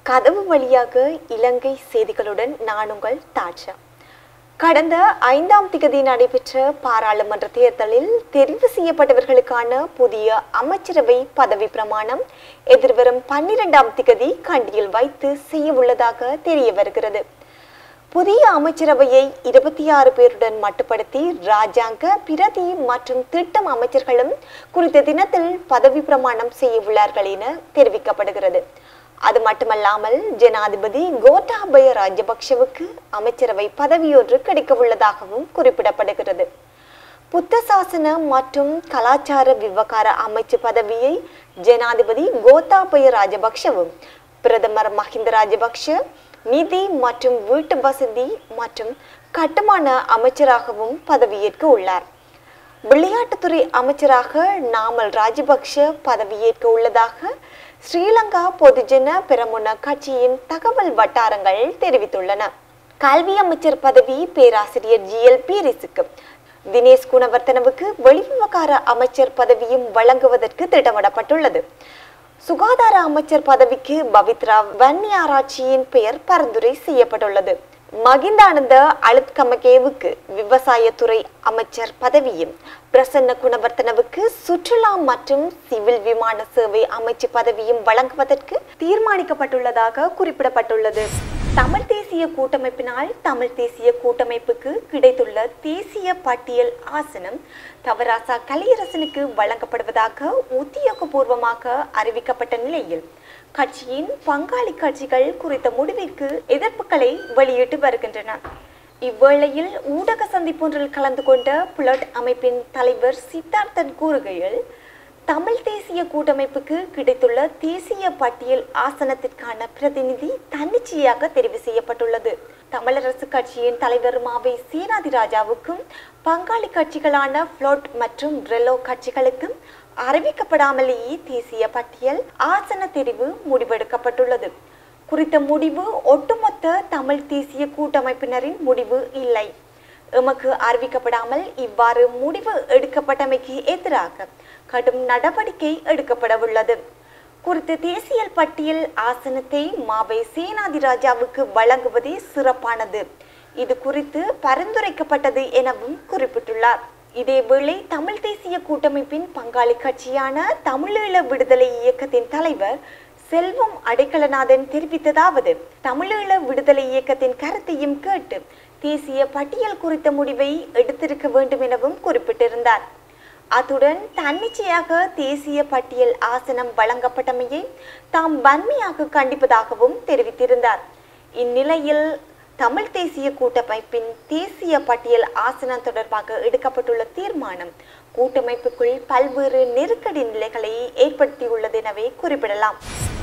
கதவு வழியாக இலங்கை செய்திகளுடன் நான் உங்கள் தாட்சா கடந்த ஐந்தாம் திகதி நடைபெற்ற பாராளுமன்ற தேர்தலில் தெரிவு செய்யப்பட்டவர்களுக்கான புதிய அமைச்சரவை பதவி பிரமாணம் எதிர்வரும் பன்னிரெண்டாம் திகதி கண்டியில் வைத்து செய்ய உள்ளதாக தெரிய வருகிறது புதிய அமைச்சரவையை இருபத்தி ஆறு பேருடன் மட்டுப்படுத்தி ராஜாங்க பிரதி மற்றும் திட்டம் அமைச்சர்களும் குறித்த தினத்தில் பதவி பிரமாணம் செய்ய உள்ளார்கள் என தெரிவிக்கப்படுகிறது அது மட்டுமல்லாமல் ஜனாதிபதி கோட்டாபய ராஜபக்ஷவுக்கு அமைச்சரவை பதவியொன்று கிடைக்க உள்ளதாகவும் குறிப்பிடப்படுகிறது புத்த சாசன மற்றும் கலாச்சார விவகார அமைச்சு பதவியை ஜனாதிபதி கோத்தாபய ராஜபக்ஷவும் பிரதமர் மஹிந்த ராஜபக்ஷ நிதி மற்றும் வீட்டு வசதி மற்றும் கட்டுமான அமைச்சராகவும் பதவியேற்க உள்ளார் விளையாட்டுத்துறை அமைச்சராக நாமல் ராஜபக்ஷ பதவியேற்க உள்ளதாக ஸ்ரீலங்கா பொதுஜன பெரமுன கட்சியின் தகவல் வட்டாரங்கள் தெரிவித்துள்ளன கல்வி அமைச்சர் பதவி பேராசிரியர் ஜி எல் பீரிஸுக்கு தினேஷ் குணவர்த்தனவுக்கு வெளிவிவகார அமைச்சர் பதவியும் வழங்குவதற்கு திட்டமிடப்பட்டுள்ளது சுகாதார அமைச்சர் பதவிக்கு பவித்ரா வன்னியாராட்சியின் பெயர் பரிந்துரை செய்யப்பட்டுள்ளது மகிந்தானந்த அழுத்கமகேவுக்கு விவசாயத்துறை அமைச்சர் பதவியும் பிரசன்ன குணவர்த்தனவுக்கு சுற்றுலா மற்றும் சிவில் விமான சேவை அமைச்சு பதவியும் வழங்குவதற்கு தீர்மானிக்கப்பட்டுள்ளதாக குறிப்பிடப்பட்டுள்ளது தமிழ் தேசிய கூட்டமைப்பினால் தமிழ் தேசிய கூட்டமைப்புக்கு கிடைத்துள்ள தேசிய பட்டியல் ஆசனம் தவராசா கலியரசனுக்கு வழங்கப்படுவதாக உத்தியோகபூர்வமாக அறிவிக்கப்பட்ட நிலையில் கட்சியின் பங்காளி கட்சிகள் குறித்த முடிவிற்கு எதிர்ப்புகளை வெளியிட்டு வருகின்றன இவ்வேளையில் ஊடக சந்திப்பொன்றில் கலந்து கொண்ட புலட் அமைப்பின் தலைவர் சித்தார்த்தன் கூறுகையில் தமிழ் தேசிய கூட்டமைப்புக்கு கிடைத்துள்ள தேசிய பட்டியல் ஆசனத்திற்கான பிரதிநிதி தன்னிச்சையாக தெரிவு செய்யப்பட்டுள்ளது தமிழரசு கட்சியின் தலைவர் மாவை சீனாதிராஜாவுக்கும் பங்காளி கட்சிகளான ஃப்ளோட் மற்றும் ரெலோ கட்சிகளுக்கும் அறிவிக்கப்படாமலேயே தேசிய பட்டியல் ஆசன தெரிவு முடிவெடுக்கப்பட்டுள்ளது குறித்த முடிவு ஒட்டுமொத்த தமிழ் தேசிய கூட்டமைப்பினரின் முடிவு இல்லை எமக்கு அறிவிக்கப்படாமல் இவ்வாறு முடிவு எடுக்கப்பட்டமைக்கு எதிராக கடும் நடவடிக்கை எடுக்கப்படவுள்ளது குறித்த தேசிய பட்டியல் ஆசனத்தை மாவை சேனாதிராஜாவுக்கு வழங்குவதே சிறப்பானது இது குறித்து பரிந்துரைக்கப்பட்டது எனவும் குறிப்பிட்டுள்ளார் இதேவேளை தமிழ் தேசிய கூட்டமைப்பின் பங்காளி கட்சியான தமிழீழ விடுதலை இயக்கத்தின் தலைவர் செல்வம் அடைக்கலநாதன் தெரிவித்ததாவது தமிழீழ விடுதலை இயக்கத்தின் கருத்தையும் கேட்டு தேசிய பட்டியல் குறித்த முடிவை எடுத்திருக்க வேண்டும் எனவும் குறிப்பிட்டிருந்தார் அத்துடன் தன்னிச்சையாக தேசிய பட்டியல் ஆசனம் வழங்கப்பட்டமையை தாம் வன்மையாக கண்டிப்பதாகவும் தெரிவித்திருந்தார் இந்நிலையில் தமிழ் தேசிய கூட்டமைப்பின் தேசிய பட்டியல் ஆசனம் தொடர்பாக எடுக்கப்பட்டுள்ள தீர்மானம் கூட்டமைப்புக்குள் பல்வேறு நெருக்கடி நிலைகளை ஏற்படுத்தியுள்ளது எனவே குறிப்பிடலாம்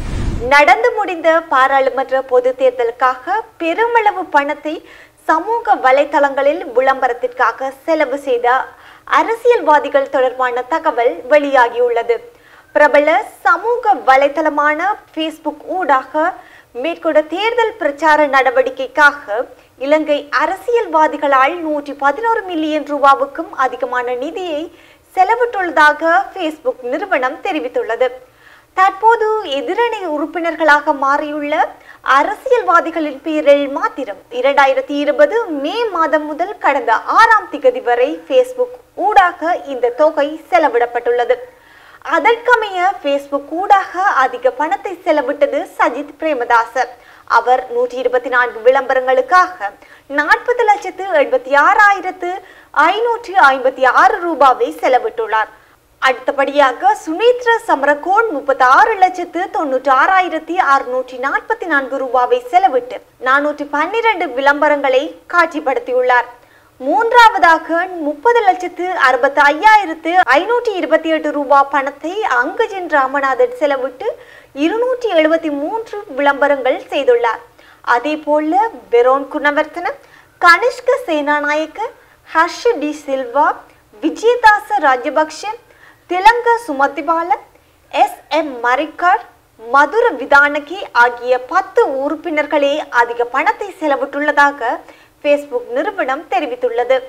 நடந்து முடிந்த பாராளுமன்ற பொது தேர்தலுக்காக பெருமளவு பணத்தை சமூக வலைதளங்களில் விளம்பரத்திற்காக செலவு செய்த அரசியல்வாதிகள் தொடர்பான தகவல் வெளியாகியுள்ளது பிரபல சமூக வலைதளமான ஃபேஸ்புக் ஊடாக மேற்கொண்ட தேர்தல் பிரச்சார நடவடிக்கைக்காக இலங்கை அரசியல்வாதிகளால் நூற்றி பதினோரு மில்லியன் ரூபாவுக்கும் அதிகமான நிதியை செலவிட்டுள்ளதாக ஃபேஸ்புக் நிறுவனம் தெரிவித்துள்ளது தற்போது எதிரணி உறுப்பினர்களாக மாறியுள்ள அரசியல்வாதிகளின் பேரில் மாத்திரம் இரண்டாயிரத்தி இருபது மே மாதம் முதல் கடந்த ஆறாம் திகதி வரை ஃபேஸ்புக் ஊடாக இந்த தொகை செலவிடப்பட்டுள்ளது அதற்கமைய ஃபேஸ்புக் ஊடாக அதிக பணத்தை செலவிட்டது சஜித் பிரேமதாச அவர் நூற்றி இருபத்தி நான்கு விளம்பரங்களுக்காக நாற்பது லட்சத்து எழுபத்தி ஆறாயிரத்து ஐநூற்றி ஐம்பத்தி ஆறு ரூபாவை செலவிட்டுள்ளார் அடுத்தபடியாக சுனீத்ர சமரகோன் முப்பத்தி ஆறு லட்சத்து தொண்ணூற்றி ஆறாயிரத்தி அறுநூற்றி நாற்பத்தி நான்கு ரூபாவை செலவிட்டு நானூற்றி பன்னிரண்டு விளம்பரங்களை காட்சிப்படுத்தியுள்ளார் மூன்றாவதாக முப்பது லட்சத்து அறுபத்தி ஐயாயிரத்து ஐநூற்றி இருபத்தி எட்டு ரூபாய் பணத்தை அங்கஜன் ராமநாதன் செலவிட்டு இருநூற்றி எழுபத்தி மூன்று விளம்பரங்கள் செய்துள்ளார் அதே போல பெரோன் குணவர்த்தன கனிஷ்க சேனாநாயக்க ஹர்ஷ டி சில்வா விஜயதாச ராஜபக்ஷ திலங்க சுமதிபால எஸ் எம் மரிக்கார் மதுர விதானகி ஆகிய பத்து உறுப்பினர்களே அதிக பணத்தை செலவிட்டுள்ளதாக ஃபேஸ்புக் நிறுவனம் தெரிவித்துள்ளது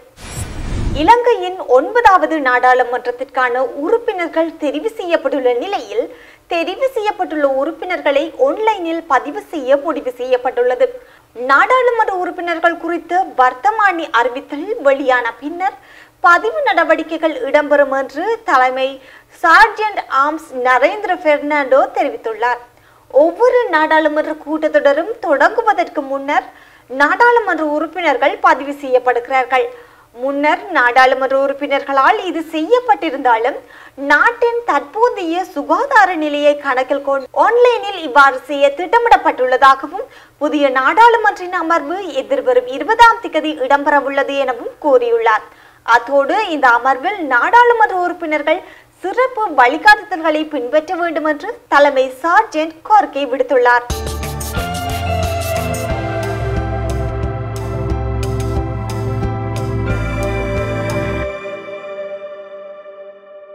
இலங்கையின் ஒன்பதாவது நாடாளுமன்றத்திற்கான உறுப்பினர்கள் தெரிவு செய்யப்பட்டுள்ள நிலையில் தெரிவு செய்யப்பட்டுள்ள உறுப்பினர்களை ஆன்லைனில் பதிவு செய்ய முடிவு செய்யப்பட்டுள்ளது நாடாளுமன்ற உறுப்பினர்கள் குறித்து வர்த்தமானி அறிவித்தல் வெளியான பின்னர் பதிவு நடவடிக்கைகள் இடம்பெறும் என்று தலைமை சார்ஜென்ட் ஆர்ம்ஸ் நரேந்திர பெர்னாண்டோ தெரிவித்துள்ளார் ஒவ்வொரு நாடாளுமன்ற கூட்டத்தொடரும் தொடங்குவதற்கு முன்னர் நாடாளுமன்ற உறுப்பினர்கள் பதிவு செய்யப்படுகிறார்கள் முன்னர் நாடாளுமன்ற உறுப்பினர்களால் இது செய்யப்பட்டிருந்தாலும் நாட்டின் தற்போதைய சுகாதார நிலையை கணக்கில் கொண்டு ஆன்லைனில் இவ்வாறு செய்ய திட்டமிடப்பட்டுள்ளதாகவும் புதிய நாடாளுமன்றின் அமர்வு எதிர்வரும் இருபதாம் திகதி இடம்பெறவுள்ளது எனவும் கூறியுள்ளார் அத்தோடு இந்த அமர்வில் நாடாளுமன்ற உறுப்பினர்கள் சிறப்பு வழிகாட்டுதல்களை பின்பற்ற வேண்டும் என்று தலைமை சார்ஜென்ட் கோரிக்கை விடுத்துள்ளார்